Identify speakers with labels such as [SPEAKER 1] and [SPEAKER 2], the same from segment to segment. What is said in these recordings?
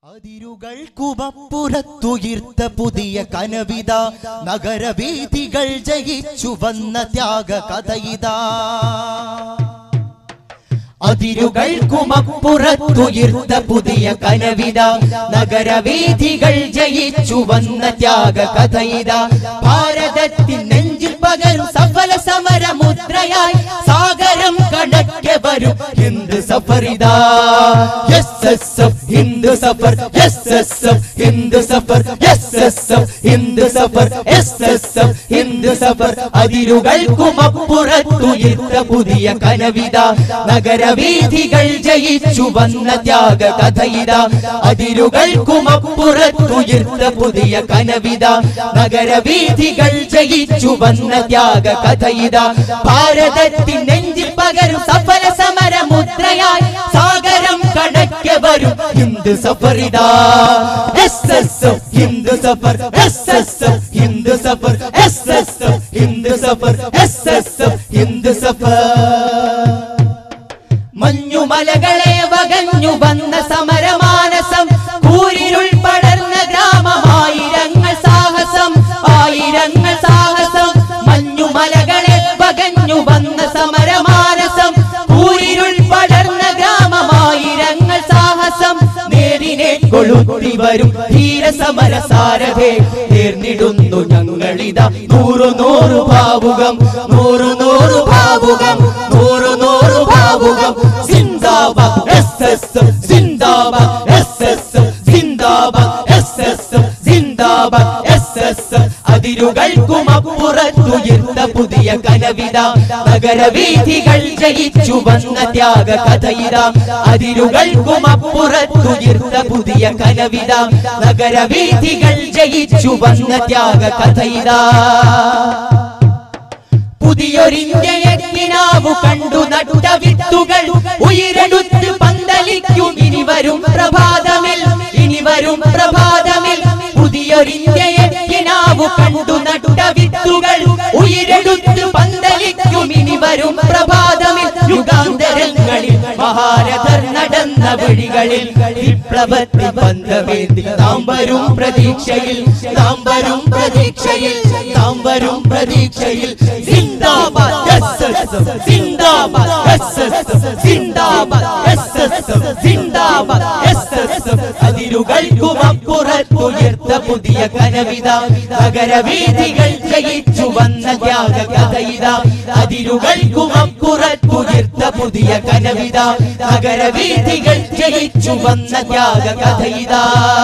[SPEAKER 1] അതിരുകൾക്കുമപ്പുറത്തുയർത്ത പുതിയ കനവിത നഗരവീഥികൾ ജയിച്ചു വന്ന ത്യാഗ കഥയിതാ അതിരുകൾക്കുമപ്പുറത്തുയർത്ത പുതിയ കനവിത നഗരവീഥികൾ ജയിച്ചു വന്ന ത്യാഗ കഥയിത ഭാരതത്തിൻ നെഞ്ചിൽ പകരും സഫല സമര മുദ്രയായി സാഗരം കടക്കെ വരും ഹിന്ദു സഫറിതാ S S F Hind Safar S S F Hind Safar S S F Hind Safar S S F Hind Safar അതിരുകൾക്കുമപ്പുറത്തുയർത്ത പുതിയ കനവിത നഗരവീഥികൾ ജയിച്ചു വന്ന ത്യാഗ കഥയിത അതിരുകൾക്കുമപ്പുറത്തുയർത്ത പുതിയ കനവിത നഗരവീഥികൾ ജയിച്ചു വന്ന ത്യാഗ കഥയിത ഭാരതത്തിൻ നെഞ്ചിൽ പകരും സഫല സമര മുദ്രയായി സാഗരം കടക്കെ വരും ഹിന്ദു സഫറിതാ S S F Hind Safar S S F Hind Safar S S F Hind Safar S S F Hind Safar മഞ്ഞുമലകളെ വകഞ്ഞു വന്ന സമരമാനസം കൂരിരുൾ പടർന്ന ഗ്രാമമായിരങ്ങൾ സാഹസം ആയിരങ്ങൾ സാഹസം മഞ്ഞുമലകളെ വകഞ്ഞു വന്ന സമരമാനസം കൂരിരുൾ പടർന്ന ഗ്രാമമായിരങ്ങൾ സാഹസം നേരിനെ കൊളുത്തി വരും ധീരസമര സാരഥേ നേർന്നിടുന്നു ഞങ്ങളിതാ നൂറു നൂറു ഭാവുകം നൂറു നൂറു ഭാവുകം നൂറു നൂറു ഭാവുകം സിന്ദാബാദ് എസ് എസ് സിന്ദാബാദ് എസ് എസ് സിന്ദാബാദ് എസ് എസ് സിന്ദാബാദ് എസ് എസ് അതിരുകൾക്കുമപ്പുറത്തുയർത്ത പുതിയ കനവിത നഗരവീഥികൾ ജയിച്ചു വന്ന ത്യാഗ കഥയിത അതിരുകൾക്കുമപ്പുറത്തുയർത്ത പുതിയ കനവിത നഗരവീഥികൾ ജയിച്ചു വന്ന ത്യാഗ കഥയിത പുതിയൊരിന്ത്യയത്തിനാവു കണ്ടു നട്ട വിത്തുകൾ ഉയരെടുത്ത് പന്തലിക്കും ഇനി വരും പ്രഭാതമിൽ ഇനി വരും പ്രഭാതമിൽ പുതിയൊരിന്ത്യയത്തിനാവു കണ്ടു നട്ട വിത്തുകൾ ഉയരെടുത്ത് പന്തലിക്കും ഇനി വരും പ്രഭാതമിൽ യുഗാന്തരങ്ങളിൽ മഹാരഥർ നടന്ന വഴികളിൽ വിപ്ലവത്തിൽ ബന്ധമേന്തി നാം വരും പ്രതീക്ഷയിൽ നാം വരും പ്രതീക്ഷയിൽ നാം വരും പ്രതീക്ഷയിൽ സിന്ദാബാദ് എസ് എസ് സിന്ദാബാദ് എസ് എസ് സിന്ദാബാദ് എസ് എസ് സിന്ദാബാദ് എസ് എസ് അതിരുകൾക്കുമപ്പുറത്തുയർത്ത പുതിയ കനവിത നഗരവീഥികൾ ജയിച്ചു വന്ന ത്യാഗ കഥയിത അതിരുകൾക്കുമപ്പുറത്തുയർത്ത പുതിയ കനവിത നഗരവീഥികൾ ജയിച്ചു വന്ന ത്യാഗ കഥയിത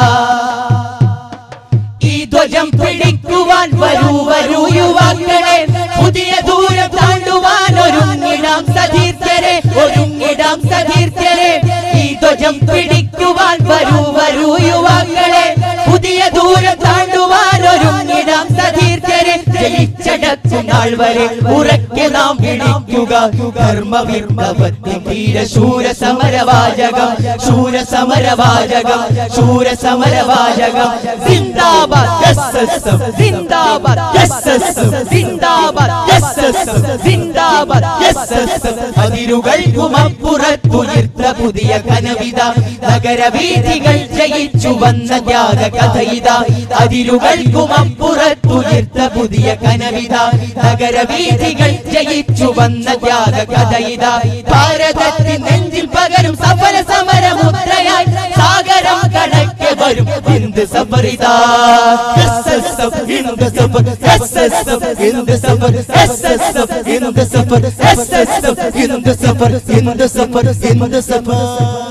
[SPEAKER 1] ഈ ധ്വജം പിടിക്കുവാൻ വരൂ വരൂ യുവാക്കളെ പുതിയ ദൂരം താണ്ടുവാൻ ഒരുങ്ങിടാം സതീർത്ഥരെ ഒരുങ്ങിടാം സതീർത്ഥരെ ഈ ധ്വജം പിടിക്കുവാൻ വരൂ വരൂ യുവാക്കളെ പുതിയ ദൂരം താണ്ടുവാൻ ഒരുങ്ങിടാം സതീർത്ഥരെ ജയിച്ചടക്കും നാൾ വരെ ഉറക്കെ നാം വിളിക്കുക കർമ്മ വിപ്ലവത്തിൽ ധീര ശൂര സമരവാചകം ശൂര സമരവാചകം ശൂര സമരവാചകം സിന്ദാബാദ് എസ് എസ് സിന്ദാബാദ് എസ് എസ് സിന്ദാബാദ് എസ് എസ് സിന്ദാബാദ് എസ് എസ് അതിരുകൾക്കുമപ്പുറത്തുയർത്ത പുതിയ കനവിത നഗരവീഥികൾ ജയിച്ചു വന്ന ത്യാഗ കഥയിത അതിരുകൾക്കുമപ്പുറത്തുയർത്ത പുതിയ കനവിത നഗരവീഥികൾ ജയിച്ചു വന്ന ത്യാഗ കഥയിത ഭാരതത്തിൻ നെഞ്ചിൽ പകരും സഫല സമര മുദ്രയായി സാഗരം കടക്കെ വരും ഹിന്ദു സഫറിത S S F Hind Safar S S F Hind Safar S S F Hind Safar S S F Hind Safar Hind Safar Hind Zafar